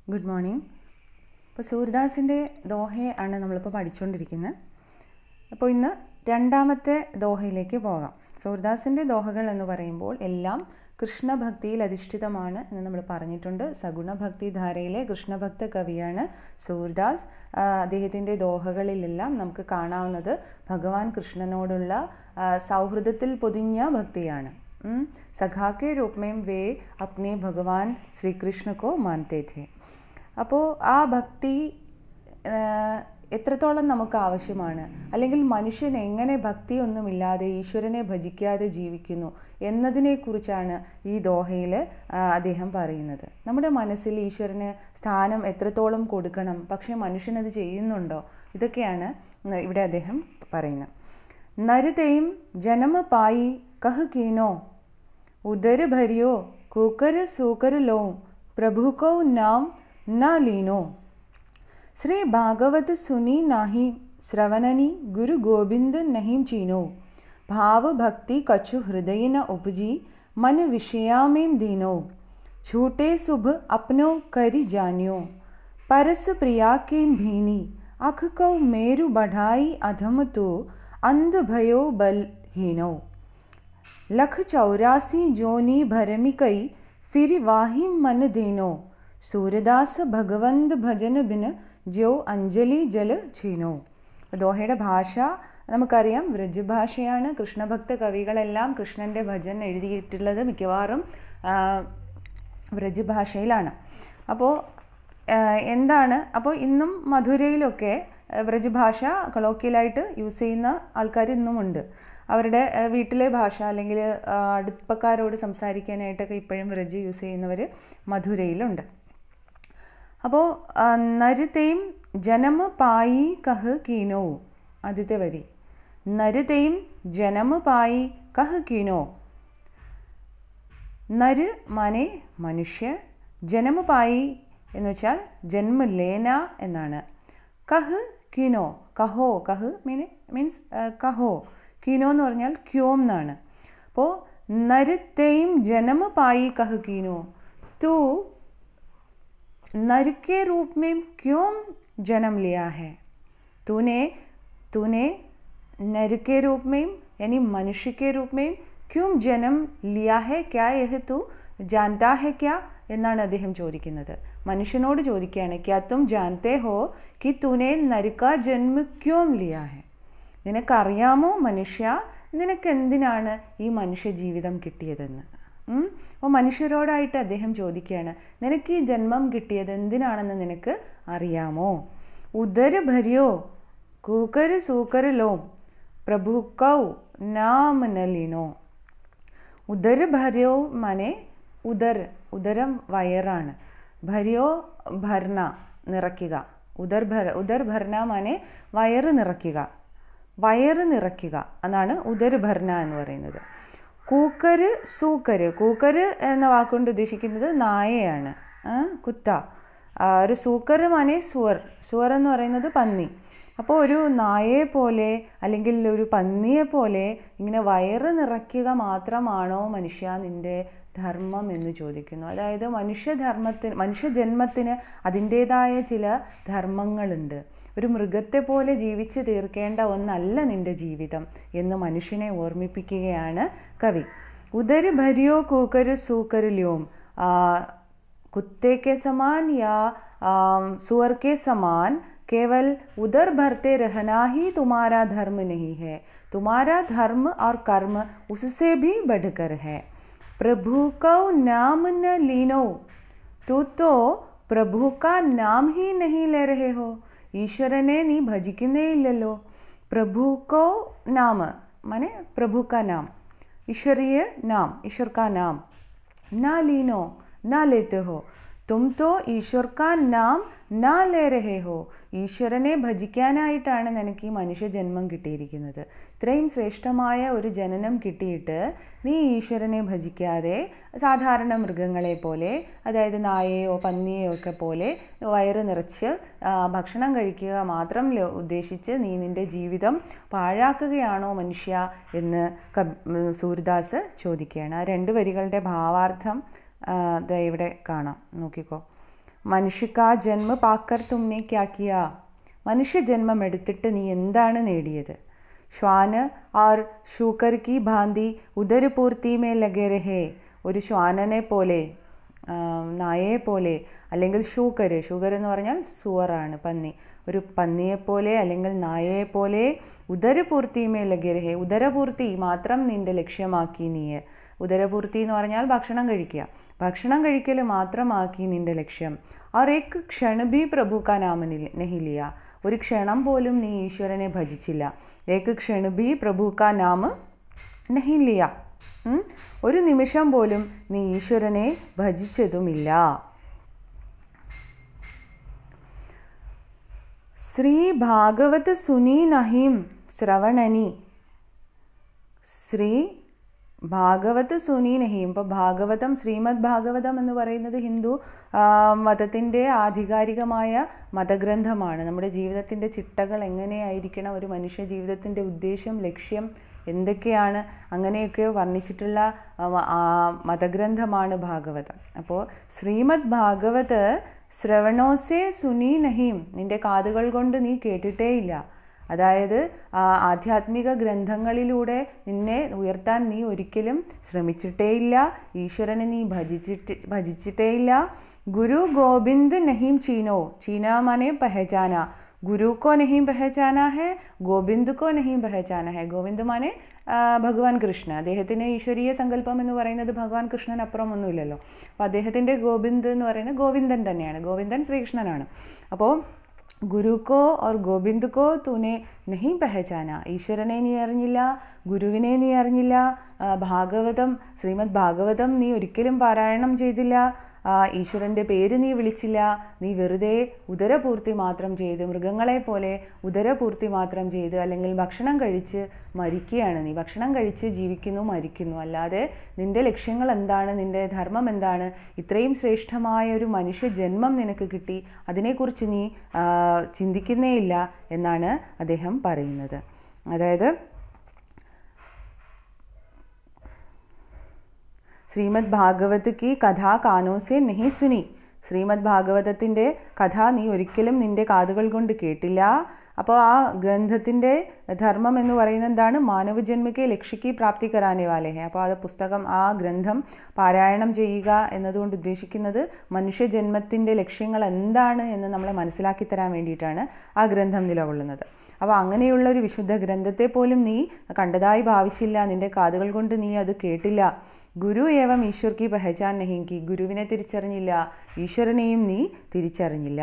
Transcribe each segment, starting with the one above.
Good morning ഇപ്പോൾ സൂര്യദാസിൻ്റെ ദോഹയെ ആണ് നമ്മളിപ്പോൾ പഠിച്ചുകൊണ്ടിരിക്കുന്നത് അപ്പോൾ ഇന്ന് രണ്ടാമത്തെ ദോഹയിലേക്ക് പോകാം സൂര്യദാസിൻ്റെ ദോഹകൾ എന്ന് പറയുമ്പോൾ എല്ലാം കൃഷ്ണഭക്തിയിൽ അധിഷ്ഠിതമാണ് എന്ന് നമ്മൾ പറഞ്ഞിട്ടുണ്ട് സഗുണഭക്തി ധാരയിലെ കൃഷ്ണഭക്ത കവിയാണ് സൂർദാസ് അദ്ദേഹത്തിൻ്റെ ദോഹകളിലെല്ലാം നമുക്ക് കാണാവുന്നത് ഭഗവാൻ കൃഷ്ണനോടുള്ള ആ, സൗഹൃദത്തിൽ പൊതിഞ്ഞ ഭക്തിയാണ് ഉം. സഖാ കെ രൂപ में वे अपने भगवान श्री कृष्ण को मानते थे അപ്പോൾ ആ ഭക്തി ആ, എത്രത്തോളം നമുക്ക് ആവശ്യമാണ് അല്ലെങ്കിൽ മനുഷ്യൻ എങ്ങനെ ഭക്തിയൊന്നുമില്ലാതെ ഈശ്വരനെ ഭജിക്കാതെ ജീവിക്കുന്നു എന്നതിനെക്കുറിച്ചാണ് ഈ ദോഹയിൽ അദ്ദേഹം പറയുന്നത് നമ്മുടെ മനസ്സിൽ ഈശ്വരന് സ്ഥാനം എത്രത്തോളം കൊടുക്കണം പക്ഷേ മനുഷ്യനത് ചെയ്യുന്നുണ്ടോ ഇതൊക്കെയാണ് ഇവിടെ അദ്ദേഹം പറയുന്നത് നരുതയും ജനമ പായി കഹ് കീനോ उदर भरियो कुकर सूकर लो प्रभु को नाम न लीनो श्री भागवत सुनी नाही श्रवणनी गुरु गोविंद नहीं चीनो भाव भक्ति कछु हृदय न उपजी मन विषया में दीनो छूटे शुभ अपनो करी जानियो परस प्रिया के भीनी अख को मेरु बढ़ाई अधम तो अंध भयो बलहीनो लख चौरासी जोनी भरमि कई फिर वाही मन देनो സൂര്യദാസ് ഭഗവന്ത് ഭജന ബിന് ജോ അഞ്ജലി ജല ഛീനോ ദോഹയുടെ ഭാഷ നമുക്കറിയാം വ്രജഭാഷയാണ് കൃഷ്ണഭക്ത കവികളെല്ലാം കൃഷ്ണൻ്റെ ഭജൻ എഴുതിയിട്ടുള്ളത് മിക്കവാറും ആ, വ്രജഭാഷയിലാണ് അപ്പോൾ എന്താണ് അപ്പോൾ ഇന്നും മധുരയിലൊക്കെ ആ, വ്രജഭാഷ കൊളോക്കിയലായിട്ട് യൂസ് ചെയ്യുന്ന ആൾക്കാർ ഇന്നുമുണ്ട് അവരുടെ ആ, വീട്ടിലെ ഭാഷ അല്ലെങ്കിൽ ആ, അടുപ്പക്കാരോട് സംസാരിക്കാനായിട്ടൊക്കെ ഇപ്പോഴും വ്രജ് യൂസ് ചെയ്യുന്നവർ മധുരയിലുണ്ട് അപ്പോൾ നരുതയും ജനമ പായി കഹ് കീനോ ആദ്യത്തെ വരി നരുതയും ജനമ പായി കഹ് കീനോ നര് മാനെ മനുഷ്യ ജനമുപായി എന്ന് വെച്ചാൽ ജന്മ ലേന എന്നാണ് കഹ് കിനോ കഹോ കഹ് മീൻ മീൻസ് കഹോ കിനോ എന്ന് പറഞ്ഞാൽ ക്യോം എന്നാണ് അപ്പോൾ നരുത്തെയും ജനമുപായി കഹ് കിനോ തൂ नर के रूप में क्यों जन्म लिया है तूने तूने नर के रूप में यानी मनुष्य के रूप में क्यों जन्म लिया है क्या यह तू जानता है क्या എന്നാണ് അദ്ദേഹം ചോദിക്കുന്നത് മനുഷ്യനോട് ചോദിക്കുകയാണ് ക്യാ തും ജാൻതേ ഹോ കി തുനെ നരുക്ക ജന്മ ക്യോം ലിയാ ഹെ നിനക്കറിയാമോ മനുഷ്യ നിനക്ക് എന്തിനാണ് ഈ മനുഷ്യ ജീവിതം കിട്ടിയതെന്ന് ഉം? അപ്പോൾ മനുഷ്യരോടായിട്ട് അദ്ദേഹം ചോദിക്കുകയാണ് നിനക്ക് ഈ ജന്മം കിട്ടിയത് എന്തിനാണെന്ന് നിനക്ക് അറിയാമോ ഉദര ഭരിയോ കൂക്കര് സൂക്കര് ലോം പ്രഭു കൗ നാം നലിനോ ഉദര ഭര്യോ മനെ ഉദർ ഉദരം വയറാണ് ഭര്യോ ഭർണ നിറയ്ക്കുക ഉദർ ഭര ഉദർ ഭർണ മനെ വയറ് നിറയ്ക്കുക വയറ് നിറയ്ക്കുക എന്നാണ് ഉദർ ഭർണ എന്ന് പറയുന്നത് കൂക്കര് സൂക്കര് കൂക്കര് എന്ന വാക്കുകൊണ്ട് ഉദ്ദേശിക്കുന്നത് നായയാണ് ആ, കുത്ത ആ, ഒരു സൂക്കർ മനെ സുവർ സുവർ എന്ന് പറയുന്നത് പന്നി അപ്പോൾ ഒരു നായയെ പോലെ അല്ലെങ്കിൽ ഒരു പന്നിയെ പോലെ ഇങ്ങനെ വയറ് നിറയ്ക്കുക മാത്രമാണോ മനുഷ്യ നിന്റെ ധർമ്മം എന്ന് ചോദിക്കുന്നു അതായത് മനുഷ്യധർമ്മത്തിന് മനുഷ്യജന്മത്തിന് അതിൻ്റേതായ ചില ധർമ്മങ്ങളുണ്ട് ഒരു മൃഗത്തെ പോലെ ജീവിച്ച് തീർക്കേണ്ട ഒന്നല്ല നിന്റെ ജീവിതം എന്ന് മനുഷ്യനെ ഓർമ്മിപ്പിക്കുകയാണ് കവി ഉദര് ഭരിയോ കൂക്കരു സൂക്കരു ല്യോം ആ, कुत्ते के समान या आम, सुअर के समान केवल उधर भरते रहना ही तुम्हारा धर्म नहीं है तुम्हारा धर्म और कर्म उससे भी बढ़कर है प्रभु को नाम न लीनो तू तो പ്രഭു കാ നാം ഹി നഹി ലേ രഹേ ഹോ ഈശ്വരനെ നീ ഭജിക്കുന്നേ ഇല്ലല്ലോ പ്രഭു കോ നാമ മനെ പ്രഭു കാ നാം ईश्वरीय नाम ईश्वर का नाम ना लीनो ना लेते हो തും തോ ഈശ്വർ കാ നാം നാ ലേ രഹേ ഹോ ഈശ്വരനെ ഭജിക്കാനായിട്ടാണ് നിനക്ക് ഈ മനുഷ്യ ജന്മം കിട്ടിയിരിക്കുന്നത് ഇത്രയും ശ്രേഷ്ഠമായ ഒരു ജനനം കിട്ടിയിട്ട് നീ ഈശ്വരനെ ഭജിക്കാതെ സാധാരണ മൃഗങ്ങളെ പോലെ അതായത് നായയോ പന്നിയെയോ ഒക്കെ പോലെ വയറ് നിറച്ച് ആ, ഭക്ഷണം കഴിക്കുക മാത്രം ല- ഉദ്ദേശിച്ച് നീ നിന്റെ ജീവിതം പാഴാക്കുകയാണോ മനുഷ്യ എന്ന് കബ് സൂര്യദാസ് ചോദിക്കുകയാണ് ആ രണ്ട് വരികളുടെ ഭാവാർത്ഥം ആ, ദേ ഇവിടെ കാണാം നോക്കിക്കോ മനുഷ്യ കാ ജന്മ പാക്കർ തുമ്നെ ക്യാ കിയാ മനുഷ്യ ജന്മം എടുത്തിട്ട് നീ എന്താണ് നേടിയത് ശ്വാന ആർ ഷൂക്കർ കി ഭാന്തി ഉദരപൂർത്തി മേ ലഗേ രഹേ ഒരു ശ്വാനനെ പോലെ നായയെ പോലെ അല്ലെങ്കിൽ ഷൂക്കർ ഷൂക്കർ എന്ന് പറഞ്ഞാൽ സുവറാണ് പന്നി ഒരു പന്നിയെപ്പോലെ അല്ലെങ്കിൽ നായയെപ്പോലെ ഉദരപൂർത്തിമേ ലഗരഹേ ഉദരപൂർത്തി മാത്രം നിന്റെ ലക്ഷ്യമാക്കി നീ ഉദരപൂർത്തി എന്ന് പറഞ്ഞാൽ ഭക്ഷണം കഴിക്കുക ഭക്ഷണം കഴിക്കൽ മാത്രമാക്കി നിന്റെ ലക്ഷ്യം और एक क्षण भी प्रभु का नाम नहीं लिया ഒരു ക്ഷണം പോലും നീ ഈശ്വരനെ ഭജിച്ചില്ല ഏക്ക് ക്ഷण भी प्रभु का नाम नहीं लिया ഒരു നിമിഷം പോലും നീ ഈശ്വരനെ ഭജിച്ചതുമില്ല ശ്രീ ഭാഗവത് സുനി നഹിം ശ്രവണനി ശ്രീ ഭാഗവത് സുനി നഹിം ഇപ്പോൾ ഭാഗവതം ശ്രീമദ് ഭാഗവതം എന്ന് പറയുന്നത് ഹിന്ദു മതത്തിൻ്റെ ആധികാരികമായ മതഗ്രന്ഥമാണ് നമ്മുടെ ജീവിതത്തിൻ്റെ ചിട്ടകൾ എങ്ങനെയായിരിക്കണം ഒരു മനുഷ്യ ജീവിതത്തിൻ്റെ ഉദ്ദേശം ലക്ഷ്യം എന്തൊക്കെയാണ് അങ്ങനെയൊക്കെ വർണ്ണിച്ചിട്ടുള്ള മതഗ്രന്ഥമാണ് ഭാഗവതം അപ്പോൾ ശ്രീമദ് ഭാഗവത് ശ്രവണോസെ സുനി നഹീം നിന്റെ കാതുകൾ കൊണ്ട് നീ കേട്ടിട്ടേയില്ല അതായത് ആധ്യാത്മിക ഗ്രന്ഥങ്ങളിലൂടെ നിന്നെ ഉയർത്താൻ നീ ഒരിക്കലും ശ്രമിച്ചിട്ടേയില്ല ഈശ്വരനെ നീ ഭജിച്ചിട്ട് ഭജിച്ചിട്ടേയില്ല ഗുരു ഗോവിന്ദ് നഹീം ചീനോ ചീന മനെ പഹചാന ഗുരു കോ നഹീം പഹചാന ഹെ ഗോവിന്ദ് കോ നഹീം പഹചാന ഹെ ഗോവിന്ദ് മാനെ ഭഗവാൻ കൃഷ്ണ അദ്ദേഹത്തിന് ഈശ്വരീയ സങ്കല്പം എന്ന് പറയുന്നത് ഭഗവാൻ കൃഷ്ണൻ അപ്പുറം ഒന്നുമില്ലല്ലോ അപ്പോൾ അദ്ദേഹത്തിൻ്റെ ഗോവിന്ദ് എന്ന് പറയുന്നത് ഗോവിന്ദൻ തന്നെയാണ് ഗോവിന്ദൻ ശ്രീകൃഷ്ണനാണ് അപ്പോൾ ഗുരു കോ ഓർ ഗോവിന്ദ് കോ തൂനെ നഹീം പഹചാന ഈശ്വരനെ നീ അറിഞ്ഞില്ല ഗുരുവിനെ നീ അറിഞ്ഞില്ല ഭാഗവതം ശ്രീമദ് ഭാഗവതം നീ ഒരിക്കലും പാരായണം ചെയ്തില്ല ഈശ്വരൻ്റെ പേര് നീ വിളിച്ചില്ല നീ വെറുതെ ഉദരപൂർത്തി മാത്രം ചെയ്ത് മൃഗങ്ങളെ പോലെ ഉദരപൂർത്തി മാത്രം ചെയ്ത് അല്ലെങ്കിൽ ഭക്ഷണം കഴിച്ച് മരിക്കുകയാണ് നീ ഭക്ഷണം കഴിച്ച് ജീവിക്കുന്നു മരിക്കുന്നു അല്ലാതെ നിന്റെ ലക്ഷ്യങ്ങൾ എന്താണ് നിന്റെ ധർമ്മം എന്താണ് ഇത്രയും ശ്രേഷ്ഠമായ ഒരു മനുഷ്യ ജന്മം നിനക്ക് കിട്ടി അതിനെക്കുറിച്ച് നീ ചിന്തിക്കുന്നേയില്ല എന്നാണ് അദ്ദേഹം പറയുന്നത് അതായത് ശ്രീമദ് ഭാഗവത് കി കഥാ കാനോസെ നെഹി സുനി ശ്രീമദ് ഭാഗവതത്തിൻ്റെ കഥ നീ ഒരിക്കലും നിന്റെ കാതുകൾ കൊണ്ട് കേട്ടില്ല അപ്പോൾ ആ ഗ്രന്ഥത്തിൻ്റെ ധർമ്മം എന്ന് പറയുന്നത് എന്താണ് മാനവജന്മയ്ക്ക് ലക്ഷ്യക്ക് പ്രാപ്തി കരാനെ വാലേ ഹെ അപ്പോൾ അത് പുസ്തകം ആ ഗ്രന്ഥം പാരായണം ചെയ്യുക എന്നതുകൊണ്ട് ഉദ്ദേശിക്കുന്നത് മനുഷ്യജന്മത്തിൻ്റെ ലക്ഷ്യങ്ങൾ എന്താണ് എന്ന് നമ്മളെ മനസ്സിലാക്കി തരാൻ വേണ്ടിയിട്ടാണ് ആ ഗ്രന്ഥം നിലകൊള്ളുന്നത് അപ്പോൾ അങ്ങനെയുള്ള ഒരു വിശുദ്ധ ഗ്രന്ഥത്തെ പോലും നീ കണ്ടതായി ഭാവിച്ചില്ല നിന്റെ കാതുകൾ കൊണ്ട് നീ അത് കേട്ടില്ല ഗുരു ഏവം ഈശ്വർ കി പഹചാൻ നഹിങ്കി ഗുരുവിനെ തിരിച്ചറിഞ്ഞില്ല ഈശ്വരനെയും നീ തിരിച്ചറിഞ്ഞില്ല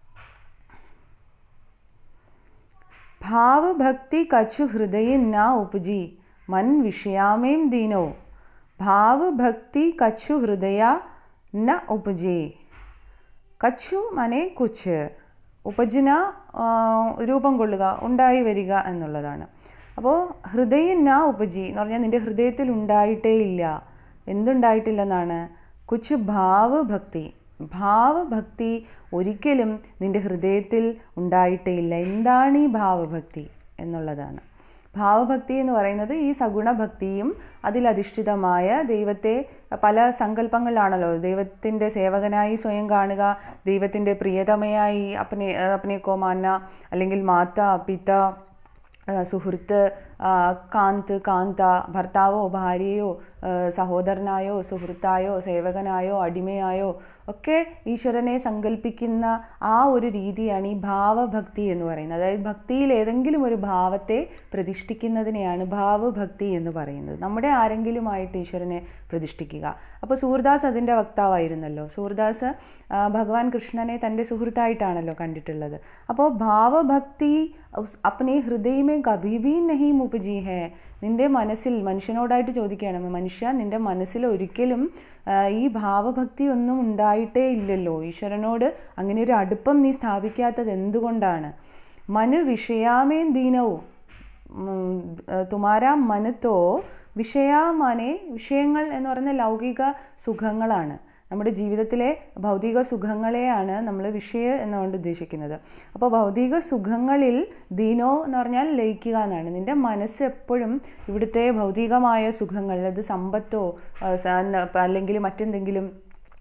भाव भक्ति कछु हृदय न उपजी मन विषयामें दीनो भाव भक्ति कछु हृदय न उपजे കച്ചു മനെ കുച്ച് ഉപജന രൂപം കൊള്ളുക ഉണ്ടായി വരിക എന്നുള്ളതാണ് അപ്പോൾ ഹൃദയം ന ഉപജി എന്ന് പറഞ്ഞാൽ നിൻ്റെ ഹൃദയത്തിൽ ഉണ്ടായിട്ടേ ഇല്ല എന്തുണ്ടായിട്ടില്ലെന്നാണ് കുച്ച് ഭാവഭക്തി ഭാവഭക്തി ഒരിക്കലും നിൻ്റെ ഹൃദയത്തിൽ ഉണ്ടായിട്ടേ ഇല്ല എന്താണ് ഈ ഭാവഭക്തി എന്നുള്ളതാണ് ഭാവഭക്തി എന്ന് പറയുന്നത് ഈ സഗുണഭക്തിയും അതിലധിഷ്ഠിതമായ ദൈവത്തെ പല സങ്കല്പങ്ങളിലാണല്ലോ ദൈവത്തിൻ്റെ സേവകനായി സ്വയം കാണുക ദൈവത്തിൻ്റെ പ്രിയതമയായി അപ്പനെ അപ്പനെക്കോ മാന്ന അല്ലെങ്കിൽ മാത പിത സുഹൃത്ത് കാന്ത് കാന്ത ഭർത്താവോ ഭാര്യയോ സഹോദരനായോ സുഹൃത്തായോ സേവകനായോ അടിമയായോ ഒക്കെ ഈശ്വരനെ സങ്കല്പിക്കുന്ന ആ ഒരു രീതിയാണ് ഈ ഭാവഭക്തി എന്ന് പറയുന്നത് അതായത് ഭക്തിയിൽ ഏതെങ്കിലും ഒരു ഭാവത്തെ പ്രതിഷ്ഠിക്കുന്നതിനെയാണ് ഭാവഭക്തി എന്ന് പറയുന്നത് നമ്മുടെ ആരെങ്കിലുമായിട്ട് ഈശ്വരനെ പ്രതിഷ്ഠിക്കുക അപ്പോൾ സൂർദാസ് അതിൻ്റെ വക്താവായിരുന്നല്ലോ സൂർദാസ് ഭഗവാൻ കൃഷ്ണനെ തൻ്റെ സുഹൃത്തായിട്ടാണല്ലോ കണ്ടിട്ടുള്ളത് അപ്പോൾ ഭാവഭക്തി അപ്പനെ ഹൃദയമേ കഭിവി നഹി മുപജി ഹേ നിന്റെ മനസ്സിൽ മനുഷ്യനോടായിട്ട് ചോദിക്കുകയാണ് മനുഷ്യ നിന്റെ മനസ്സിൽ ഒരിക്കലും ഈ ഭാവഭക്തി ഒന്നും ഉണ്ടായിട്ടേ ഇല്ലല്ലോ ഈശ്വരനോട് അങ്ങനെ ഒരു അടുപ്പം നീ സ്ഥാപിക്കാത്തത് എന്തുകൊണ്ടാണ് മനു വിഷയാമേ ദീനവും തുമാരാ മനത്തോ വിഷയാമനെ വിഷയങ്ങൾ എന്ന് പറയുന്ന ലൗകിക സുഖങ്ങളാണ് നമ്മുടെ ജീവിതത്തിലെ ഭൗതിക സുഖങ്ങളെയാണ് നമ്മൾ വിഷയ എന്നുകൊണ്ട് ഉദ്ദേശിക്കുന്നത് അപ്പോൾ ഭൗതിക സുഖങ്ങളിൽ ദീനോ എന്ന് പറഞ്ഞാൽ ലയിക്കുക എന്നാണ് നിൻ്റെ മനസ്സ് എപ്പോഴും ഇവിടുത്തെ ഭൗതികമായ സുഖങ്ങൾ അത് സമ്പത്തോ അല്ലെങ്കിൽ മറ്റെന്തെങ്കിലും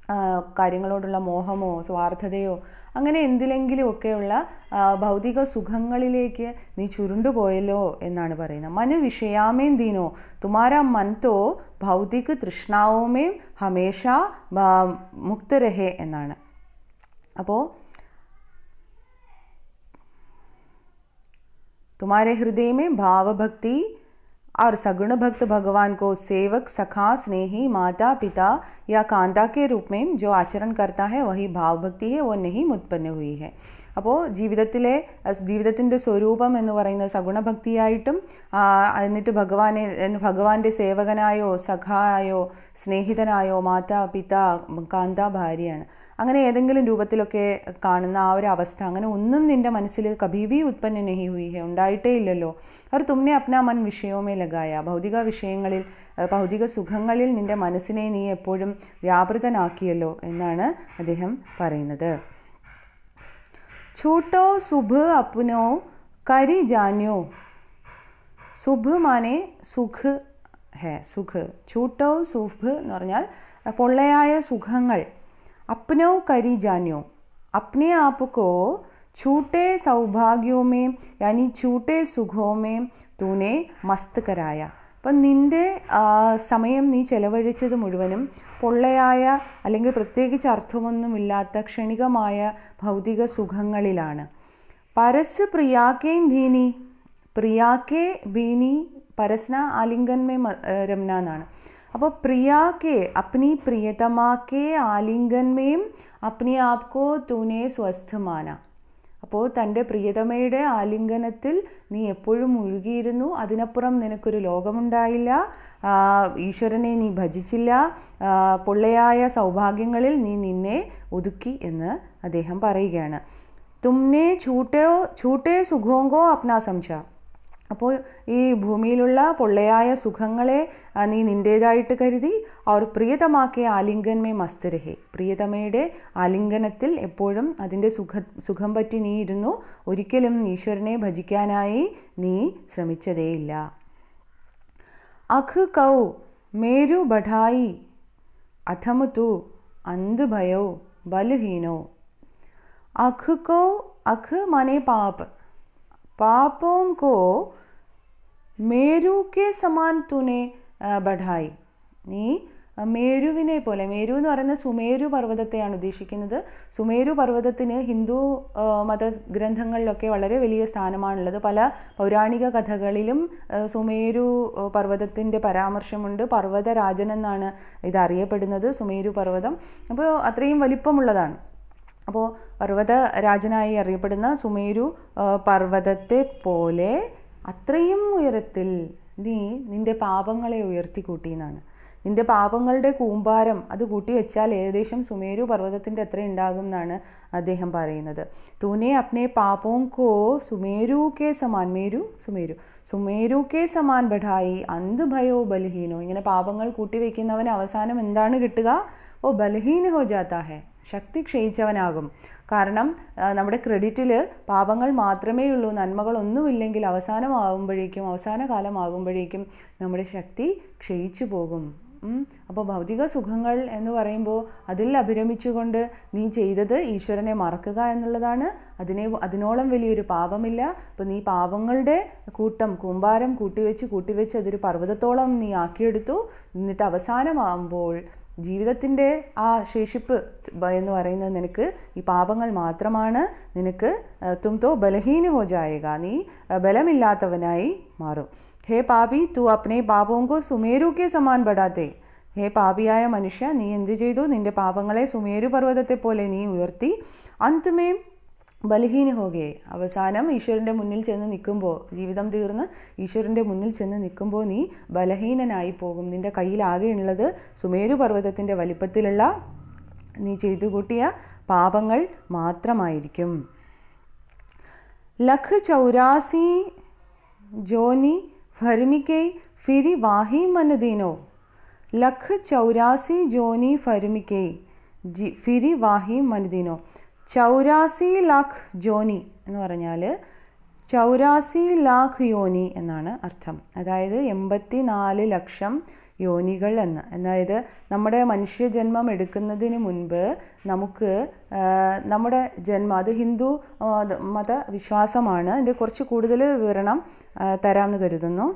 ആ, കാര്യങ്ങളോടുള്ള മോഹമോ സ്വാർത്ഥതയോ അങ്ങനെ എന്തിലെങ്കിലുമൊക്കെയുള്ള ആ, ഭൗതിക സുഖങ്ങളിലേക്ക് നീ ചുരുണ്ടുപോയല്ലോ എന്നാണ് പറയുന്നത് മന വിഷയാമേം ദീനോ തുമാരാ മൻ തോ ഭൗതിക തൃഷ്ണാവുമേം ഹമേഷ ബ- മുക്ത രഹേ എന്നാണ് അപ്പോൾ तुम्हारे हृदय में भाव भक्ति और सगुण भक्त भगवान को सेवक सखा स्नेही माता पिता या कांता के रूप में जो आचरण करता है वही भाव भक्ति है वो नहीं उत्पन्न हुई है അപ്പോൾ ജീവിതത്തിലെ അഹ് ജീവിതത്തിൻ്റെ സ്വരൂപം എന്ന് പറയുന്നത് സഗുണഭക്തിയായിട്ടും ആ, എന്നിട്ട് ഭഗവാനെ ഭഗവാന്റെ സേവകനായോ സഖായോ സ്നേഹിതനായോ മാതാ പിത കാന്ത ഭാര്യയാണ് അങ്ങനെ ഏതെങ്കിലും രൂപത്തിലൊക്കെ കാണുന്ന ആ ഒരു അവസ്ഥ അങ്ങനെ ഒന്നും നിന്റെ മനസ്സിൽ കഭീബി ഉത്പന്ന നഹി ഹുയി ഹെ ഉണ്ടായിട്ടേ ഇല്ലല്ലോ അവർ തുമ്നെ അപ്നാ മൻ വിഷയോമേ ലഗായ ഭൗതിക വിഷയങ്ങളിൽ അഹ് ഭൗതിക സുഖങ്ങളിൽ നിന്റെ മനസ്സിനെ നീ എപ്പോഴും വ്യാപൃതനാക്കിയല്ലോ എന്നാണ് അദ്ദേഹം പറയുന്നത് छोटो सुभ अपनो करी जान्यो സുഖ് മാനെ സുഖ് ഹേ സുഖ് ചൂട്ടോ സുഖ് എന്ന് പറഞ്ഞാൽ പൊള്ളയായ സുഖങ്ങൾ അപ്നോ കരി ജാന്യോ അപ്നെ ആപ്കോ छूटे सौभाग्यों में यानी छूटे सुखों में तूने മസ്ത് കരായ അപ്പം നിന്റെ ആ, സമയം നീ ചെലവഴിച്ചത് മുഴുവനും പൊള്ളയായ അല്ലെങ്കിൽ പ്രത്യേകിച്ച് അർത്ഥമൊന്നുമില്ലാത്ത ക്ഷണികമായ ഭൗതിക സുഖങ്ങളിലാണ് പരസ് പ്രിയാക്കേം ഭീനി പ്രിയാക്കെ ഭീനി പരസ്ന ആലിംഗൻ മേ മ- ഏ, രമന എന്നാണ് അപ്പോൾ പ്രിയാക്കെ അപ്നി പ്രിയതമാക്കെ ആലിംഗൻ മേം അപ്നി ആപ്കോ തൂനെ സ്വസ്ഥമാന അപ്പോൾ തൻ്റെ പ്രിയതമയുടെ ആലിംഗനത്തിൽ നീ എപ്പോഴും മുഴുകിയിരുന്നു അതിനപ്പുറം നിനക്കൊരു ലോകമുണ്ടായില്ല ആ, ഈശ്വരനെ നീ ഭജിച്ചില്ല ആ, പൊള്ളയായ സൗഭാഗ്യങ്ങളിൽ നീ നിന്നെ ഒതുക്കി എന്ന് അദ്ദേഹം പറയുകയാണ് തുമ്നെ ഛൂട്ടോ ഛൂട്ടേ സുഖോങ്കോ അപ്നാ സംശ അപ്പോൾ ഈ ഭൂമിയിലുള്ള പൊള്ളയായ സുഖങ്ങളെ ആ, നീ നിൻ്റേതായിട്ട് കരുതി അവർ പ്രിയതമാക്കിയ ആലിംഗന്മേ മസ്തരഹെ പ്രിയതമയുടെ ആലിംഗനത്തിൽ എപ്പോഴും അതിൻ്റെ സുഖ സുഖം പറ്റി നീ ഇരുന്നു ഒരിക്കലും ഈശ്വരനെ ഭജിക്കാനായി നീ ശ്രമിച്ചതേയില്ല അഖ് കൗ മേരു ബഠായി അഥം തു അന്ത് ഭയോ ബലഹീനോ अख को अख माने पाप पापों को മേരു കെ സമാൻ തുനെ ആ, ബഢായി നീ ആ, മേരുവിനെ പോലെ മേരു എന്ന് പറയുന്ന സുമേരു പർവ്വതത്തെയാണ് ഉദ്ദേശിക്കുന്നത് സുമേരു പർവ്വതത്തിന് ഹിന്ദു ആ, മതഗ്രന്ഥങ്ങളിലൊക്കെ വളരെ വലിയ സ്ഥാനമാണുള്ളത് പല പൗരാണിക കഥകളിലും ആ, സുമേരു ആ, പർവ്വതത്തിൻ്റെ പരാമർശമുണ്ട് പർവ്വതരാജൻ എന്നാണ് ഇത് അറിയപ്പെടുന്നത് സുമേരു പർവ്വതം അപ്പോൾ അത്രയും വലിപ്പമുള്ളതാണ് അപ്പോൾ പർവ്വത രാജനായി അറിയപ്പെടുന്ന സുമേരു ആ, പർവ്വതത്തെ പോലെ അത്രയും ഉയരത്തിൽ നീ നിന്റെ പാപങ്ങളെ ഉയർത്തി കൂട്ടി എന്നാണ് നിന്റെ പാപങ്ങളുടെ കൂമ്പാരം അത് കൂട്ടി വെച്ചാൽ ഏകദേശം സുമേരു പർവ്വതത്തിൻ്റെ അത്ര ഉണ്ടാകും എന്നാണ് അദ്ദേഹം പറയുന്നത് തൂനെ അപ്നെ പാപോം കോ സുമേരു കെ സമാൻ മേരു സുമേരു സുമേരു കെ സമാൻ ബഠായി അന്ത് ഭയോ ബലഹീനോ ഇങ്ങനെ പാപങ്ങൾ കൂട്ടി വയ്ക്കുന്നവന് അവസാനം എന്താണ് കിട്ടുക ഓ ബലഹീന ഹോ ജാത്താ ഹെ ശക്തി ക്ഷയിച്ചവനാകും കാരണം ആ, നമ്മുടെ ക്രെഡിറ്റിൽ പാപങ്ങൾ മാത്രമേ ഉള്ളൂ നന്മകളൊന്നുമില്ലെങ്കിൽ അവസാനമാകുമ്പോഴേക്കും അവസാന കാലമാകുമ്പോഴേക്കും നമ്മുടെ ശക്തി ക്ഷയിച്ചു പോകും അപ്പോൾ ഭൗതിക സുഖങ്ങൾ എന്ന് പറയുമ്പോൾ അതിൽ അഭിരമിച്ചുകൊണ്ട് നീ ചെയ്തത് ഈശ്വരനെ മറക്കുക എന്നുള്ളതാണ് അതിനെ അതിനോളം വലിയൊരു പാപമില്ല അപ്പോൾ നീ പാപങ്ങളുടെ കൂട്ടം കൂമ്പാരം കൂട്ടിവെച്ച് കൂട്ടിവെച്ച് അതൊരു പർവ്വതത്തോളം നീ ആക്കിയെടുത്തു എന്നിട്ട് അവസാനമാകുമ്പോൾ ജീവിതത്തിൻ്റെ ആ ശേഷിപ്പ് ബ- എന്ന് പറയുന്നത് നിനക്ക് ഈ പാപങ്ങൾ മാത്രമാണ് നിനക്ക് ആ, തും തോ ബലഹീന ഹോ ജായേഗ നീ ആ, ബലമില്ലാത്തവനായി മാറും ഹേ പാപി തു അപ്നെ പാപോങ്കോ സുമേരു കെ സമാൻ ബടാത്തെ ഹേ പാപിയായ മനുഷ്യ നീ എന്ത് ചെയ്തു നിന്റെ പാപങ്ങളെ സുമേരു പർവ്വതത്തെ പോലെ നീ ഉയർത്തി അന്തമേ ബലഹീന ഹോകെ അവസാനം ഈശ്വരൻ്റെ മുന്നിൽ ചെന്ന് നിൽക്കുമ്പോൾ ജീവിതം തീർന്ന് ഈശ്വരൻ്റെ മുന്നിൽ ചെന്ന് നിൽക്കുമ്പോൾ നീ ബലഹീനനായി പോകും നിന്റെ കയ്യിലാകെ ഉള്ളത് സുമേരു പർവ്വതത്തിൻ്റെ വലിപ്പത്തിലുള്ള നീ ചെയ്തു കൂട്ടിയ പാപങ്ങൾ മാത്രമായിരിക്കും ലഖ് ചൗരാസി ജോനി ഫർമിക്കെ ഫിരി വാഹി മനദീനോ ലഖ് ചൗരാസി ജോനി ഫർമിക്കെ ജി ഫിരി വാഹി മനദീനോ ചൗരാസി ലാഖ് ജോനി എന്ന് പറഞ്ഞാൽ ചൗരാസി ലാഖ് യോനി എന്നാണ് അർത്ഥം അതായത് എൺപത്തി നാല് ലക്ഷം യോനികൾ എന്ന് അതായത് നമ്മുടെ മനുഷ്യജന്മം എടുക്കുന്നതിന് മുൻപ് നമുക്ക് ആ, നമ്മുടെ ജന്മം അത് ഹിന്ദു ആ, അത് മത വിശ്വാസമാണ് അതിൻ്റെ കുറച്ച് കൂടുതൽ വിവരണം ആ, തരാമെന്ന് കരുതുന്നു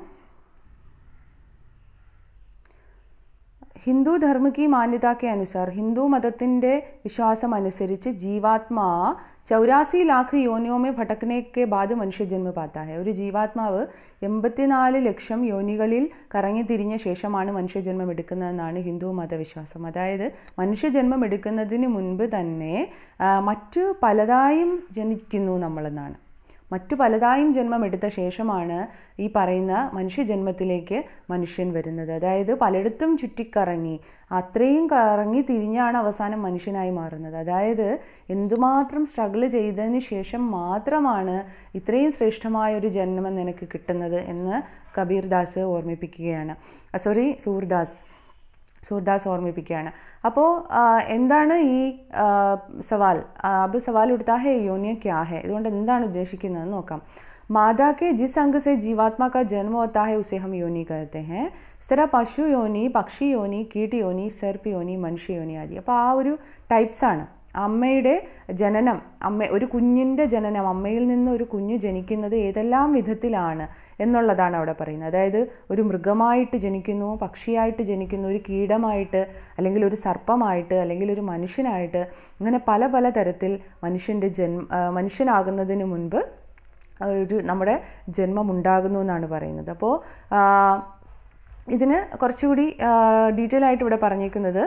ഹിന്ദു ധർമ്മ की मान्यता के अनुसार ഹിന്ദു മതത്തിൻ്റെ വിശ്വാസം അനുസരിച്ച് ജീവാത്മാ ചൗരാസി ലാഖ് യോനിയോ में भटकने के बाद മനുഷ്യ ജന്മ പാता है ഒരു ജീവാത്മാവ് എൺപത്തിനാല് ലക്ഷം യോനികളിൽ കറങ്ങി തിരിഞ്ഞ ശേഷമാണ് മനുഷ്യജന്മം എടുക്കുന്നതെന്നാണ് ഹിന്ദു മതവിശ്വാസം അതായത് മനുഷ്യജന്മം എടുക്കുന്നതിന് മുൻപ് തന്നെ ആ, മറ്റു പലതായും ജനിക്കുന്നു നമ്മളെന്നാണ് മറ്റു പലതായും ജന്മം എടുത്ത ശേഷമാണ് ഈ പറയുന്ന മനുഷ്യജന്മത്തിലേക്ക് മനുഷ്യൻ വരുന്നത് അതായത് പലയിടത്തും ചുറ്റിക്കറങ്ങി അത്രയും കറങ്ങി തിരിഞ്ഞാണ് അവസാനം മനുഷ്യനായി മാറുന്നത് അതായത് എന്തുമാത്രം സ്ട്രഗിൾ ചെയ്തതിന് ശേഷം മാത്രമാണ് ഇത്രയും ശ്രേഷ്ഠമായ ഒരു ജന്മം നിനക്ക് കിട്ടുന്നത് എന്ന് കബീർ ദാസ് ഓർമ്മിപ്പിക്കുകയാണ് സോറി സൂർദാസ് സൂർദാസ് ഓർമ്മിപ്പിക്കുകയാണ് അപ്പോൾ എന്താണ് ഈ ആ, സവാൽ ആ, അബ് സവാൽ ഉടുത്താ ഹേ യോനിയ ക്യാ ഹേ ഇതുകൊണ്ട് എന്താണ് ഉദ്ദേശിക്കുന്നതെന്ന് നോക്കാം मादा के जिस अंग से जीवात्मा का जन्म होता है उसे हम योनि कहते हैं इस तरह പശു യോനി പക്ഷി യോനി കീട്ട് യോനി സെർപ്പ് യോനി മനുഷ്യ യോനി ആദി അപ്പോൾ ആ ഒരു ടൈപ്സ് ആണ് അമ്മയുടെ ജനനം അമ്മ ഒരു കുഞ്ഞിൻ്റെ ജനനം അമ്മയിൽ നിന്ന് ഒരു കുഞ്ഞ് ജനിക്കുന്നത് ഏതെല്ലാം വിധത്തിലാണ് എന്നുള്ളതാണ് അവിടെ പറയുന്നത് അതായത് ഒരു മൃഗമായിട്ട് ജനിക്കുന്നു പക്ഷിയായിട്ട് ജനിക്കുന്നു ഒരു കീടമായിട്ട് അല്ലെങ്കിൽ ഒരു സർപ്പമായിട്ട് അല്ലെങ്കിൽ ഒരു മനുഷ്യനായിട്ട് അങ്ങനെ പല പല തരത്തിൽ മനുഷ്യൻ്റെ ജന്മ ആ, മനുഷ്യനാകുന്നതിന് മുൻപ് ഒരു നമ്മുടെ ജന്മം ഉണ്ടാകുന്നു എന്നാണ് പറയുന്നത് അപ്പോൾ ഇതിന് കുറച്ചുകൂടി ഡീറ്റെയിൽ ആയിട്ട് ഇവിടെ പറഞ്ഞേക്കുന്നത്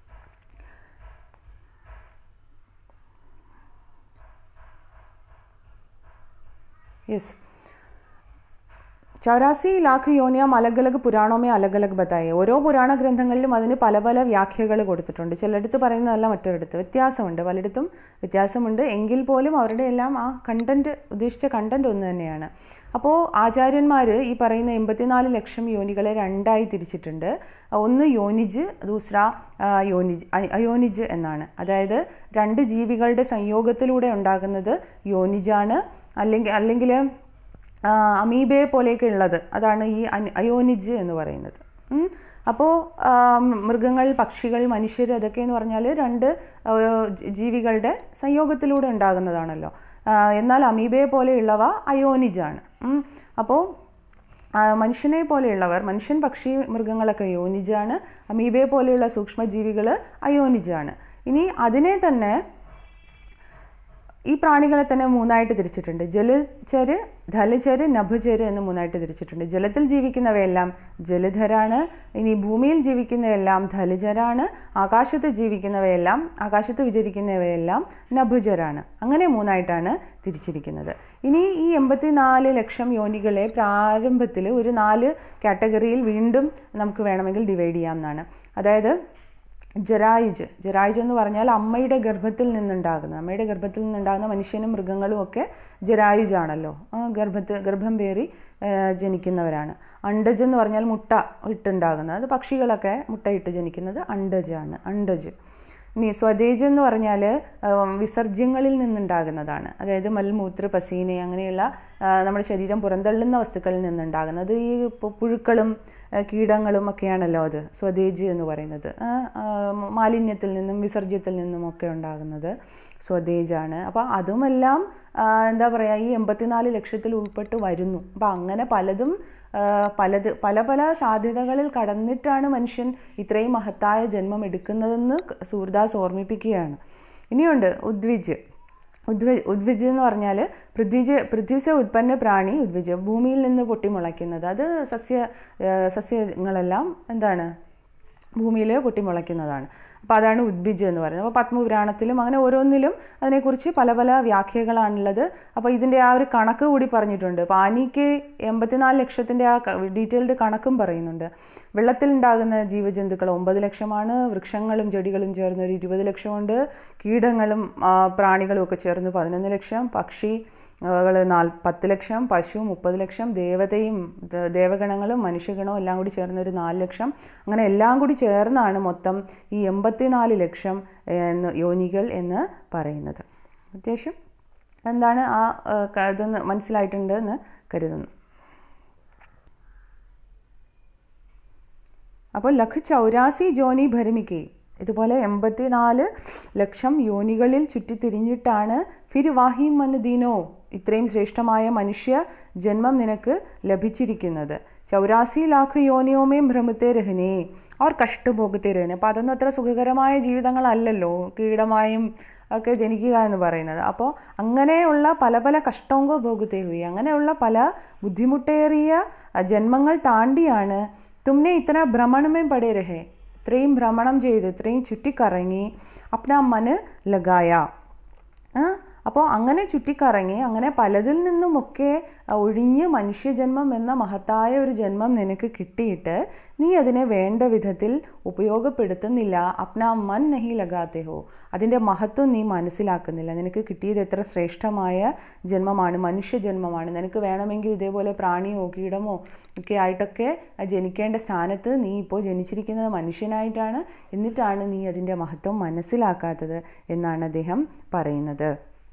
യെസ് ചൗരാസി ലാഖ് യോനിയാം അലഗ് അലഗ് പുരാണോമേ അലഗ് അലഗ് ബത്തായി ഓരോ പുരാണ ഗ്രന്ഥങ്ങളിലും അതിന് പല പല വ്യാഖ്യകൾ കൊടുത്തിട്ടുണ്ട് ചിലയിടത്ത് പറയുന്നതല്ല മറ്റൊരിടത്ത് വ്യത്യാസമുണ്ട് പലയിടത്തും വ്യത്യാസമുണ്ട് എങ്കിൽ പോലും അവരുടെ എല്ലാം ആ കണ്ടന്റ് ഉദ്ദേശിച്ച കണ്ടന്റ് ഒന്ന് തന്നെയാണ് അപ്പോൾ ആചാര്യന്മാർ ഈ പറയുന്ന എൺപത്തിനാല് ലക്ഷം യോനികളെ രണ്ടായി തിരിച്ചിട്ടുണ്ട് ഒന്ന് യോനിജ് ദൂസ്ര ആ, യോനിജ് അ- അയോനിജ് എന്നാണ് അതായത് രണ്ട് ജീവികളുടെ സംയോഗത്തിലൂടെ ഉണ്ടാകുന്നത് യോനിജാണ് അല്ലെങ്കിൽ അല്ലെങ്കിൽ ആ, അമീബയെ പോലെയൊക്കെ ഉള്ളത് അതാണ് ഈ അൻ- അയോനിജ് എന്ന് പറയുന്നത് ഉം. അപ്പോൾ ആ, മൃഗങ്ങൾ പക്ഷികൾ മനുഷ്യർ അതൊക്കെ എന്ന് പറഞ്ഞാൽ രണ്ട് ആ, ജ- ജീവികളുടെ സംയോഗത്തിലൂടെ ഉണ്ടാകുന്നതാണല്ലോ ആ, എന്നാൽ അമീബയെ പോലെയുള്ളവ അയോനിജാണ് ഉം. അപ്പോൾ ആ, മനുഷ്യനെ പോലെയുള്ളവർ മനുഷ്യൻ പക്ഷി മൃഗങ്ങളൊക്കെ യോനിജാണ് അമീബയെ പോലെയുള്ള സൂക്ഷ്മജീവികൾ അയോനിജാണ് ഇനി അതിനെ തന്നെ ഈ പ്രാണികളെ തന്നെ മൂന്നായിട്ട് തിരിച്ചിട്ടുണ്ട് ജലചര് ധലചര് നഭുചര് എന്ന് മൂന്നായിട്ട് തിരിച്ചിട്ടുണ്ട് ജലത്തിൽ ജീവിക്കുന്നവയെല്ലാം ജലധരാണ് ഇനി ഭൂമിയിൽ ജീവിക്കുന്നവയെല്ലാം ധലചരാണ് ആകാശത്ത് ജീവിക്കുന്നവയെല്ലാം ആകാശത്ത് വിചരിക്കുന്നവയെല്ലാം നഭുചരാണ് അങ്ങനെ മൂന്നായിട്ടാണ് തിരിച്ചിരിക്കുന്നത് ഇനി ഈ എൺപത്തിനാല് ലക്ഷം യോനികളെ പ്രാരംഭത്തിൽ ഒരു നാല് കാറ്റഗറിയിൽ വീണ്ടും നമുക്ക് വേണമെങ്കിൽ ഡിവൈഡ് ചെയ്യാം എന്നാണ് അതായത് ജരായുജ് ജരായുജ് എന്ന് പറഞ്ഞാൽ അമ്മയുടെ ഗർഭത്തിൽ നിന്നുണ്ടാകുന്ന അമ്മയുടെ ഗർഭത്തിൽ നിന്നുണ്ടാകുന്ന മനുഷ്യനും മൃഗങ്ങളും ഒക്കെ ജരായുജാണല്ലോ ആ ഗർഭത്തിൽ ഗർഭം പേറി ആ, ജനിക്കുന്നവരാണ് അണ്ടജ് എന്ന് പറഞ്ഞാൽ മുട്ട ഇട്ടുണ്ടാകുന്നത് അത് പക്ഷികളൊക്കെ മുട്ടയിട്ട് ജനിക്കുന്നത് അണ്ടജാണ് അണ്ടജ് ഇനി സ്വദേശ് എന്ന് പറഞ്ഞാൽ വിസർജ്യങ്ങളിൽ നിന്നുണ്ടാകുന്നതാണ് അതായത് മൽമൂത്ര പസീന അങ്ങനെയുള്ള ആ, നമ്മുടെ ശരീരം പുറന്തള്ളുന്ന വസ്തുക്കളിൽ നിന്നുണ്ടാകുന്നത് ഈ പു- പുഴുക്കളും ആ, കീടങ്ങളും ഒക്കെയാണല്ലോ അത് സ്വദേശ് എന്ന് പറയുന്നത് ആ, ആ, മാലിന്യത്തിൽ നിന്നും വിസർജ്യത്തിൽ നിന്നും ഒക്കെ ഉണ്ടാകുന്നത് സ്വദേശാണ് അപ്പോൾ അതുമെല്ലാം ആ, എന്താ പറയുക ഈ എൺപത്തിനാല് ലക്ഷത്തിൽ ഉൾപ്പെട്ട് വരുന്നു അപ്പോൾ അങ്ങനെ പലതും ആ, പലത് പല പല സാധ്യതകളിൽ കടന്നിട്ടാണ് മനുഷ്യൻ ഇത്രയും മഹത്തായ ജന്മം എടുക്കുന്നതെന്ന് സൂർദാസ് ഓർമ്മിപ്പിക്കുകയാണ് ഇനിയുണ്ട് ഉദ്വിജ് ഉദ്വി ഉദ്വിജ് എന്ന് പറഞ്ഞാൽ പൃഥ്വിജ് പൃഥ്വിസ ഉത്പന്ന പ്രാണി ഉദ്വിജ് ഭൂമിയിൽ നിന്ന് പൊട്ടിമുളയ്ക്കുന്നത് അത് സസ്യ ആ, സസ്യങ്ങളെല്ലാം എന്താണ് ഭൂമിയിൽ പൊട്ടിമുളയ്ക്കുന്നതാണ് അപ്പോൾ അതാണ് ഉദ്ഭിജ് എന്ന് പറയുന്നത് അപ്പോൾ പത്മപുരാണത്തിലും അങ്ങനെ ഓരോന്നിലും അതിനെക്കുറിച്ച് പല പല വ്യാഖ്യകളാണുള്ളത് അപ്പോൾ ഇതിൻ്റെ ആ ഒരു കണക്ക് കൂടി പറഞ്ഞിട്ടുണ്ട് പാനിക്ക് എൺപത്തിനാല് ലക്ഷത്തിൻ്റെ ആ ഡീറ്റെയിൽഡ് കണക്കും പറയുന്നുണ്ട് വെള്ളത്തിലുണ്ടാകുന്ന ജീവജന്തുക്കൾ ഒമ്പത് ലക്ഷമാണ് വൃക്ഷങ്ങളും ചെടികളും ചേർന്ന് ഒരു ഇരുപത് ലക്ഷമുണ്ട് കീടങ്ങളും ആ, പ്രാണികളും ഒക്കെ ചേർന്ന് പതിനൊന്ന് ലക്ഷം പക്ഷി കൾ നാൽ പത്ത് ലക്ഷം പശു മുപ്പത് ലക്ഷം ദേവതയും ദ- ദേവഗണങ്ങളും മനുഷ്യഗണവും എല്ലാം കൂടി ചേർന്ന് ഒരു നാല് ലക്ഷം അങ്ങനെ എല്ലാം കൂടി ചേർന്നാണ് മൊത്തം ഈ എൺപത്തിനാല് ലക്ഷം ഏഹ്, എന്ന് യോനികൾ എന്ന് പറയുന്നത് അത്യാവശ്യം എന്താണ് ആ ഏഹ്, ക- ഇതൊന്ന് മനസ്സിലായിട്ടുണ്ട് എന്ന് കരുതുന്നു അപ്പോൾ ലഖ് ചൗരാസി ജോനി ഭരമിക്കെ ഇതുപോലെ എൺപത്തിനാല് ലക്ഷം യോനികളിൽ ചുറ്റിത്തിരിഞ്ഞിട്ടാണ് ഫിർവാഹി മനുദീനോ ഇത്രയും ശ്രേഷ്ഠമായ മനുഷ്യ ജന്മം നിനക്ക് ലഭിച്ചിരിക്കുന്നത് ചൗരാസി ലാഖ് യോനിയോമേം ഭ്രമത്തെ രഹനേ അവർ കഷ്ടഭോഗത്തെ രഹനെ അപ്പം അതൊന്നും അത്ര സുഖകരമായ ജീവിതങ്ങളല്ലല്ലോ കീടമായും ഒക്കെ ജനിക്കുക എന്ന് പറയുന്നത് അപ്പോൾ അങ്ങനെയുള്ള പല പല കഷ്ടോങ്കോ ഭോഗത്തെ ഹുയി അങ്ങനെയുള്ള പല ബുദ്ധിമുട്ടേറിയ ജന്മങ്ങൾ താണ്ടിയാണ് തുമ്നെ ഇത്ര ഭ്രമണമേ പടേ രഹേ ഇത്രയും ഭ്രമണം ചെയ്ത് ഇത്രയും ചുറ്റിക്കറങ്ങി അപ്ന മന് ലഗായ അപ്പോൾ അങ്ങനെ ചുറ്റിക്കറങ്ങി അങ്ങനെ പലതിൽ നിന്നുമൊക്കെ ഒഴിഞ്ഞ് മനുഷ്യജന്മം എന്ന മഹത്തായ ഒരു ജന്മം നിനക്ക് കിട്ടിയിട്ട് നീ അതിനെ വേണ്ട വിധത്തിൽ ഉപയോഗപ്പെടുത്തുന്നില്ല അപ്ന മൻ നഹി ലഗാത്തെ ഹോ അതിൻ്റെ മഹത്വം നീ മനസ്സിലാക്കുന്നില്ല നിനക്ക് കിട്ടിയത് എത്ര ശ്രേഷ്ഠമായ ജന്മമാണ് മനുഷ്യജന്മമാണ് നിനക്ക് വേണമെങ്കിൽ ഇതേപോലെ പ്രാണിയോ കീടമോ ഒക്കെ ആയിട്ടൊക്കെ ജനിക്കേണ്ട സ്ഥാനത്ത് നീ ഇപ്പോൾ ജനിച്ചിരിക്കുന്നത് മനുഷ്യനായിട്ടാണ് എന്നിട്ടാണ് നീ അതിൻ്റെ മഹത്വം മനസ്സിലാക്കാത്തത് എന്നാണ് അദ്ദേഹം പറയുന്നത്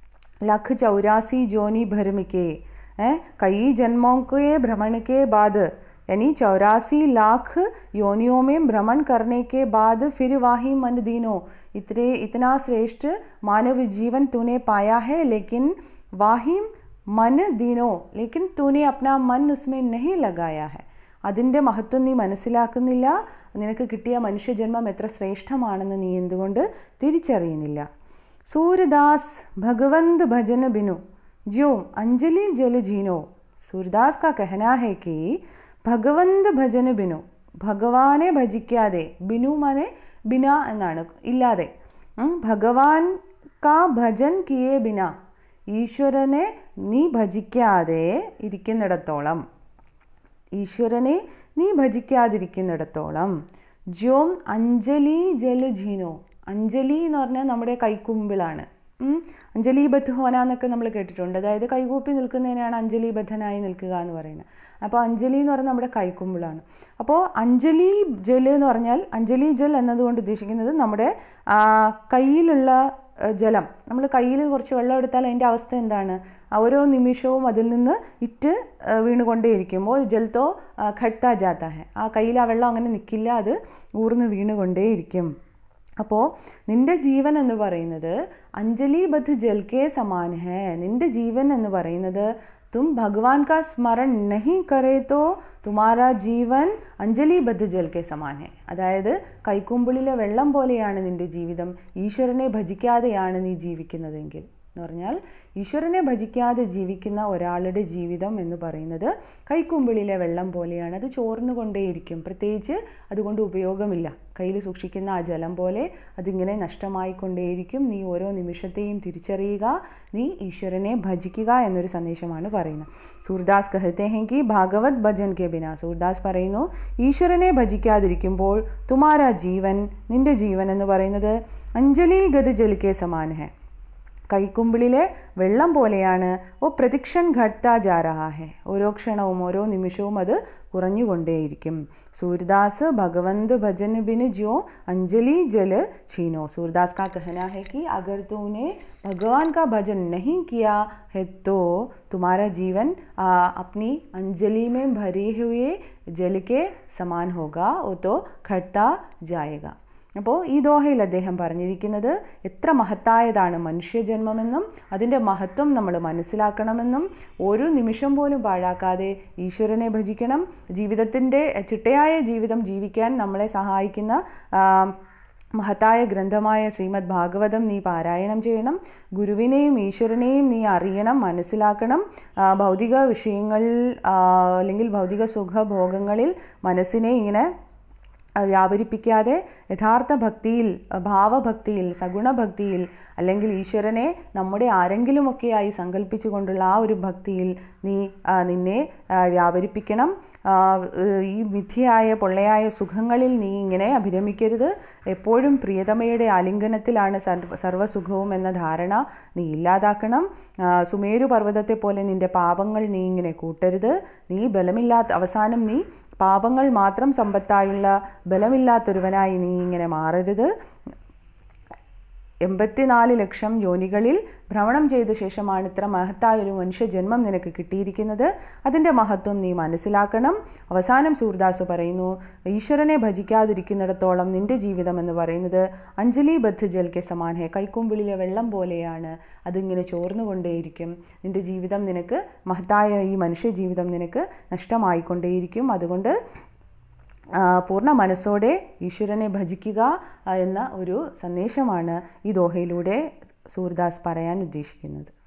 लख चौरासी जोनी भरम के हैं कई जन्मों के भ्रमण के बाद यानी चौरासी लाख योनियों में भ्रमण करने के बाद फिर वाही मन दीनो इतने इतना श्रेष्ठ मानव जीवन तूने पाया है लेकिन वाही मन दीनो लेकिन तूने अपना मन उसमें नहीं लगाया है അതിൻ്റെ മഹത്വം നീ മനസ്സിലാക്കുന്നില്ല നിനക്ക് കിട്ടിയ മനുഷ്യജന്മം എത്ര ശ്രേഷ്ഠമാണെന്ന് നീ എന്തുകൊണ്ട് തിരിച്ചറിയുന്നില്ല सूरदास भगवंत भजन बिनु जो अंजलि जल झीनो सूरदास का कहना है कि ഭഗവന്ത് ഭജന ബിനു ഭഗവാനെ ഭജിക്കാതെ ബിനു മാനെ ബിന എന്നാണ് ഇല്ലാതെ ഭഗവാൻ കാ ഭജൻ കിയേ ബിന ഈശ്വരനെ നീ ഭജിക്കാതെ ഇരിക്കുന്നിടത്തോളം ഈശ്വരനെ നീ ഭജിക്കാതിരിക്കുന്നിടത്തോളം ജോം അഞ്ജലി ജല ഝീനോ അഞ്ജലി എന്ന് പറഞ്ഞാൽ നമ്മുടെ കൈക്കുമ്പിളാണ് അഞ്ജലി ബദ്ധോന എന്നൊക്കെ നമ്മൾ കേട്ടിട്ടുണ്ട് അതായത് കൈകൂപ്പി നിൽക്കുന്നതിനാണ് അഞ്ജലി ബദ്ധനായി നിൽക്കുക എന്ന് പറയുന്നത് അപ്പോൾ അഞ്ജലി എന്ന് പറഞ്ഞാൽ നമ്മുടെ കൈക്കുമ്പിളാണ് അപ്പോൾ അഞ്ജലി ജൽ എന്ന് പറഞ്ഞാൽ അഞ്ജലി ജൽ എന്നതുകൊണ്ട് ഉദ്ദേശിക്കുന്നത് നമ്മുടെ കയ്യിലുള്ള ജലം നമ്മൾ കയ്യിൽ കുറച്ച് വെള്ളം എടുത്താൽ അതിൻ്റെ അവസ്ഥ എന്താണ് ഓരോ നിമിഷവും അതിൽ നിന്ന് ഇറ്റ് വീണുകൊണ്ടേയിരിക്കുമ്പോൾ ജലത്തോ ഘട്ടാ ജാത്ത ഹെ ആ കയ്യിൽ ആ വെള്ളം അങ്ങനെ നിൽക്കില്ല അത് ഊർന്ന് വീണുകൊണ്ടേയിരിക്കും അപ്പോൾ നിന്റെ ജീവൻ എന്ന് പറയുന്നത് അഞ്ജലി ബദ്ധ് ജൽ കെ സമാൻ ഹേ നിന്റെ ജീവൻ എന്ന് പറയുന്നത് തും ഭഗവാൻ കാ സ്മരൺ നഹി കരേ തോ തുമാരാ ജീവൻ അഞ്ജലി ബദ്ധ ജൽ കെ സമാൻ ഹേ അതായത് കൈക്കുമ്പിളിലെ വെള്ളം പോലെയാണ് നിന്റെ ജീവിതം ഈശ്വരനെ ഭജിക്കാതെയാണ് നീ ജീവിക്കുന്നതെങ്കിൽ എന്ന് പറഞ്ഞാൽ ഈശ്വരനെ ഭജിക്കാതെ ജീവിക്കുന്ന ഒരാളുടെ ജീവിതം എന്ന് പറയുന്നത് കൈക്കുമ്പിളിലെ വെള്ളം പോലെയാണ് അത് ചോർന്നുകൊണ്ടേയിരിക്കും പ്രത്യേകിച്ച് അതുകൊണ്ട് ഉപയോഗമില്ല കയ്യിൽ സൂക്ഷിക്കുന്ന ആ ജലം പോലെ അതിങ്ങനെ നഷ്ടമായിക്കൊണ്ടേയിരിക്കും നീ ഓരോ നിമിഷത്തെയും തിരിച്ചറിയുക നീ ഈശ്വരനെ ഭജിക്കുക എന്നൊരു സന്ദേശമാണ് പറയുന്നത് സൂർദാസ് കഹത്തെ ഹെൻ കി ഭാഗവത് ഭജൻ കെ ബിന സൂർദാസ് പറയുന്നു ഈശ്വരനെ ഭജിക്കാതിരിക്കുമ്പോൾ തുമാരാ ജീവൻ നിന്റെ ജീവൻ എന്ന് പറയുന്നത് അഞ്ജലി ഗത ജൽ കെ സമാൻ ഹെ കൈക്കുമ്പിളിലെ വെള്ളം പോലെയാണ് ഓ പ്രതിക്ഷൻ ഘട്ടാ ജാ രഹാ ഹെ ഓരോ ക്ഷണവും ഓരോ നിമിഷവും അത് കുറഞ്ഞുകൊണ്ടേയിരിക്കും സൂര്യദാസ് ഭഗവന്ത് ഭജൻ ബിൻ जो अंजलि जल छीनो सूरदास का कहना है कि अगर तूने भगवान का भजन नहीं किया है तो तुम्हारा जीवन आ, अपनी अंजलि में भरे हुए जल के समान होगा वो तो घटता जाएगा അപ്പോൾ ഈ ദോഹയിൽ അദ്ദേഹം പറഞ്ഞിരിക്കുന്നത് എത്ര മഹത്തായതാണ് മനുഷ്യജന്മമെന്നും അതിൻ്റെ മഹത്വം നമ്മൾ മനസ്സിലാക്കണമെന്നും ഒരു നിമിഷം പോലും പാഴാക്കാതെ ഈശ്വരനെ ഭജിക്കണം ജീവിതത്തിൻ്റെ ചിട്ടയായ ജീവിതം ജീവിക്കാൻ നമ്മളെ സഹായിക്കുന്ന മഹത്തായ ഗ്രന്ഥമായ ശ്രീമദ് ഭാഗവതം നീ പാരായണം ചെയ്യണം ഗുരുവിനെയും ഈശ്വരനെയും നീ അറിയണം മനസ്സിലാക്കണം ഭൗതിക വിഷയങ്ങൾ അല്ലെങ്കിൽ ഭൗതിക സുഖഭോഗങ്ങളിൽ മനസ്സിനെ ഇങ്ങനെ വ്യാപരിപ്പിക്കാതെ യഥാർത്ഥ ഭക്തിയിൽ ഭാവഭക്തിയിൽ സഗുണഭക്തിയിൽ അല്ലെങ്കിൽ ഈശ്വരനെ നമ്മുടെ ആരെങ്കിലുമൊക്കെയായി സങ്കല്പിച്ചുകൊണ്ടുള്ള ആ ഒരു ഭക്തിയിൽ നീ നിന്നെ വ്യാപരിപ്പിക്കണം ഈ മിഥ്യയായ പൊള്ളയായ സുഖങ്ങളിൽ നീ ഇങ്ങനെ അഭിരമിക്കരുത് എപ്പോഴും പ്രിയതമയുടെ ആലിംഗനത്തിലാണ് സർവ സർവ്വസുഖവും എന്ന ധാരണ നീ ഇല്ലാതാക്കണം സുമേരു പർവ്വതത്തെ പോലെ നിന്റെ പാപങ്ങൾ നീ ഇങ്ങനെ കൂട്ടരുത് നീ ബലമില്ലാത്ത അവസാനം നീ പാപങ്ങൾ മാത്രം സമ്പത്തായുള്ള ബലമില്ലാത്തൊരുവനായി നീ ഇങ്ങനെ മാറരുത് എൺപത്തിനാല് ലക്ഷം യോനികളിൽ ഭ്രമണം ചെയ്ത ശേഷമാണ് ഇത്ര മഹത്തായ ഒരു മനുഷ്യ ജന്മം നിനക്ക് കിട്ടിയിരിക്കുന്നത് അതിൻ്റെ മഹത്വം നീ മനസ്സിലാക്കണം അവസാനം സൂർദാസ് പറയുന്നു ഈശ്വരനെ ഭജിക്കാതിരിക്കുന്നിടത്തോളം നിന്റെ ജീവിതം എന്ന് പറയുന്നത് അഞ്ജലി ബദ്ധ ജൽ കെ സമാൻ ഹെ കൈക്കുമ്പിളിലെ വെള്ളം പോലെയാണ് അതിങ്ങനെ ചോർന്നുകൊണ്ടേയിരിക്കും നിന്റെ ജീവിതം നിനക്ക് മഹത്തായ ഈ മനുഷ്യ ജീവിതം നിനക്ക് നഷ്ടമായിക്കൊണ്ടേയിരിക്കും അതുകൊണ്ട് ആ, പൂർണ്ണ മനസ്സോടെ ഈശ്വരനെ ഭജിക്കുക ആ, എന്ന ഒരു സന്ദേശമാണ് ഈ ദോഹയിലൂടെ സൂർദാസ് പറയാൻ ഉദ്ദേശിക്കുന്നത്